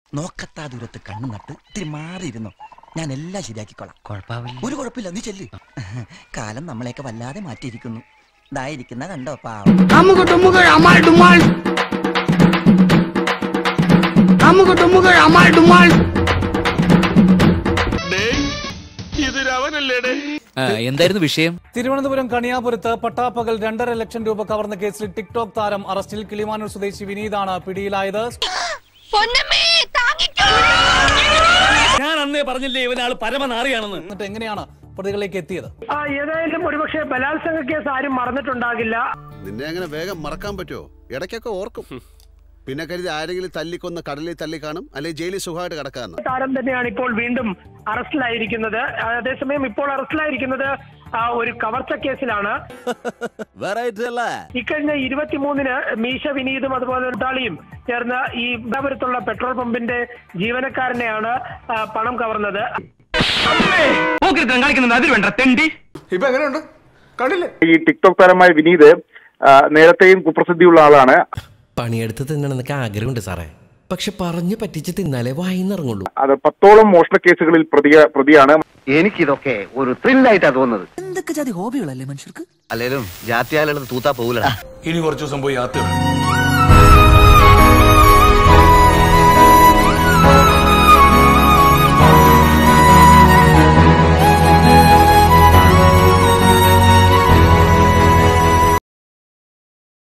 നോക്കത്താ ദൂരത്ത് കണ്ണു നട്ട് ഇത്തിരി മാറിയിരുന്നോ ഞാൻ എല്ലാം ശരിയാക്കിക്കോളാം കുഴപ്പാവില്ല ഒരു കുഴപ്പമില്ല നീ ചെല്ല് കാലം നമ്മളെയൊക്കെ വല്ലാതെ മാറ്റിയിരിക്കുന്നു ഇതായിരിക്കുന്ന കണ്ടോ പാവം നമുക്ക് ടുമ്മുകൾ അമാൾ ഡുമാൾ നമുക്ക് ടുമ്മുകൾ അമാൾ ഡുമാൾ എന്തായിരുന്നു വിഷയം തിരുവനന്തപുരം കണിയാപുരത്ത് പട്ടാപ്പകൽ രണ്ടര ലക്ഷം രൂപ കവർന്ന കേസിൽ ടിക്ടോക്ക് താരം അറസ്റ്റിൽ കിളിമാനൂർ സ്വദേശി വിനീതാണ് പിടിയിലായത് ഞാൻ അന്നേ പറഞ്ഞില്ലേ ഇവനാള് പരമനാറിയാണെന്ന് എന്നിട്ട് എങ്ങനെയാണ് പ്രതികളിലേക്ക് എത്തിയത് ആ ഏതായാലും ഒരുപക്ഷെ ബലാത്സംഗ കേസ് ആരും മറന്നിട്ടുണ്ടാകില്ല നിന്നെ അങ്ങനെ വേഗം മറക്കാൻ പറ്റുമോ ഇടയ്ക്കൊക്കെ ഓർക്കും പിന്നെ കരുതി ആരെങ്കിലും തല്ലിക്കൊന്ന് കടലിൽ തല്ലി കാണും അല്ലെങ്കിൽ ജയിലിൽ സുഖമായിട്ട് കിടക്കാന്ന് താരം തന്നെയാണ് ഇപ്പോൾ വീണ്ടും അറസ്റ്റിലായിരിക്കുന്നത് അതേസമയം ഇപ്പോൾ അറസ്റ്റിലായിരിക്കുന്നത് ആ, ഒരു കവർച്ച കേസിലാണ് ഇക്കഴിഞ്ഞ ഇരുപത്തിമൂന്നിന് മീശ വിനീതും അതുപോലെ താളിയും ചേർന്ന് ഈ ഇടപുരത്തുള്ള പെട്രോൾ പമ്പിന്റെ ജീവനക്കാരനെയാണ് ആ, പണം കവർന്നത് കാണിക്കുന്നത് അതിൽ വേണ്ട തെണ്ടി ഇപ്പൊ എങ്ങനെയുണ്ട് കണ്ടില്ലേ ഈ ടിക്ടോക്ക് താരമായ വിനീത് ആ, നേരത്തെയും കുപ്രസിദ്ധിയുള്ള ആളാണ് പണിയെടുത്ത് തിന്നണമെന്നൊക്കെ ആഗ്രഹമുണ്ട് സാറേ പക്ഷെ പറഞ്ഞു പറ്റിച്ച് തിന്നാലേ വായിന്നിറങ്ങുള്ളൂ അത് പത്തോളം മോഷണ കേസുകളിൽ പ്രതിയ പ്രതിയാണ് എനിക്കിതൊക്കെ ഒരു ത്രില്ലായിട്ടാ തോന്നുന്നത് എന്തൊക്കെ ജാതി ഹോബികളല്ലേ മനുഷ്യർക്ക് അല്ലേലും ജാത്യാലുള്ളത് തൂത്താ പോകൂലടാ ഇനി കുറച്ചു ദിവസം പോയി യാത്ര